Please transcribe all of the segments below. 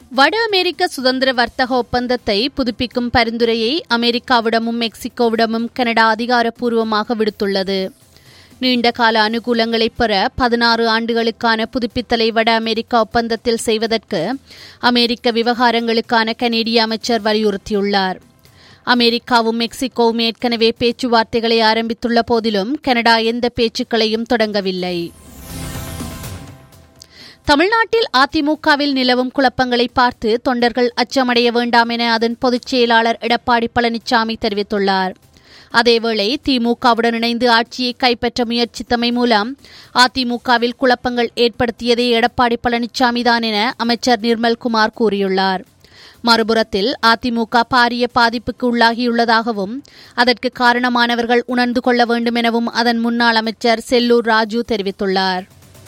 வட அமெரிக்க சுதந்திர வர்த்தக ஒப்பந்தத்தை புதுப்பிக்கும் பரிந்துரையை அமெரிக்காவிடமும் மெக்சிகோவிடமும் கனடா அதிகாரப்பூர்வமாக விடுத்துள்ளது நீண்டகால அனுகூலங்களை பெற பதினாறு ஆண்டுகளுக்கான புதுப்பித்தலை வட அமெரிக்கா ஒப்பந்தத்தில் செய்வதற்கு அமெரிக்க விவகாரங்களுக்கான கனேடிய அமைச்சர் வலியுறுத்தியுள்ளார் அமெரிக்காவும் மெக்சிகோவும் ஏற்கனவே பேச்சுவார்த்தைகளை ஆரம்பித்துள்ள போதிலும் கனடா எந்த பேச்சுக்களையும் தொடங்கவில்லை தமிழ்நாட்டில் அதிமுகவில் நிலவும் குழப்பங்களை பார்த்து தொண்டர்கள் அச்சமடைய வேண்டாம் என அதன் பொதுச் செயலாளர் எடப்பாடி பழனிசாமி தெரிவித்துள்ளார் அதேவேளை திமுகவுடன் இணைந்து ஆட்சியை கைப்பற்ற முயற்சித்தமை மூலம் அதிமுகவில் குழப்பங்கள் ஏற்படுத்தியதே எடப்பாடி பழனிசாமி தான் என அமைச்சர் நிர்மல்குமார் கூறியுள்ளார் மறுபுறத்தில் அதிமுக பாரிய பாதிப்புக்கு உள்ளாகியுள்ளதாகவும் அதற்கு காரணமானவர்கள் உணர்ந்து கொள்ள வேண்டும் எனவும் அதன் முன்னாள் அமைச்சர் செல்லூர் ராஜு தெரிவித்துள்ளார்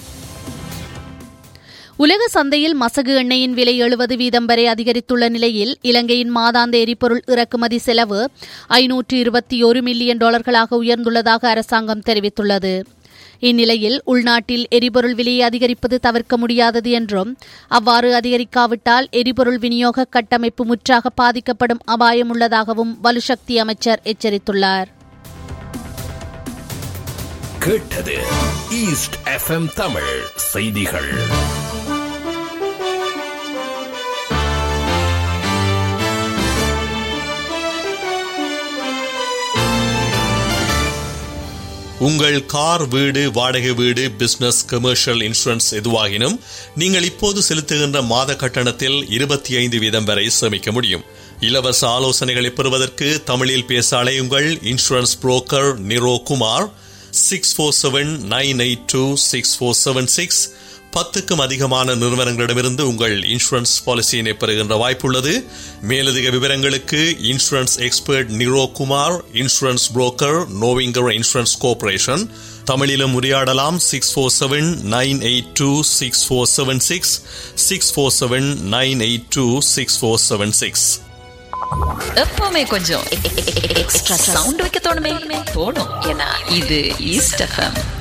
உலக சந்தையில் மசகு எண்ணெயின் விலை எழுபது வீதம் வரை அதிகரித்துள்ள நிலையில் இலங்கையின் மாதாந்த எரிபொருள் இறக்குமதி செலவு ஐநூற்று இருபத்தி ஒரு மில்லியன் டாலர்களாக உயர்ந்துள்ளதாக அரசாங்கம் தெரிவித்துள்ளது இந்நிலையில் உள்நாட்டில் எரிபொருள் விலையை அதிகரிப்பது தவிர்க்க முடியாதது என்றும் அவ்வாறு அதிகரிக்காவிட்டால் எரிபொருள் விநியோக கட்டமைப்பு முற்றாக பாதிக்கப்படும் அபாயம் உள்ளதாகவும் வலுசக்தி அமைச்சர் எச்சரித்துள்ளார் கேட்டது ஈஸ்ட் எஃப்எம் தமிழ் செய்திகள் உங்கள் கார் வீடு வாடகை வீடு பிசினஸ் கமர்ஷியல் இன்சூரன்ஸ் எதுவாகினும் நீங்கள் இப்போது செலுத்துகின்ற மாத கட்டணத்தில் இருபத்தி ஐந்து வீதம் வரை சேமிக்க முடியும் இலவச ஆலோசனைகளை பெறுவதற்கு தமிழில் பேச அலையுங்கள் insurance broker Niro Kumar six four seven nine eight two six four seven six பத்துக்கும் அதிகமான நிறுவனங்களிடமிருந்து உங்கள் இன்சூரன்ஸ் பாலிசியினை பெறுகின்ற வாய்ப்புள்ளது மேலதிக விவரங்களுக்கு insurance expert Niro Kumar insurance broker நோவிங்கர் இன்சூரன்ஸ் கோஆபரேஷன் தமிழிலும் உரையாடலாம் six four seven nine eight two six four seven six six four seven nine eight two six four seven six எப்பவுமே கொஞ்சம் எக்ஸ்ட்ரா சவுண்ட் வைக்க தோணுமே தோணும் ஏன்னா இது ஈஸ்ட் எஃப்எம்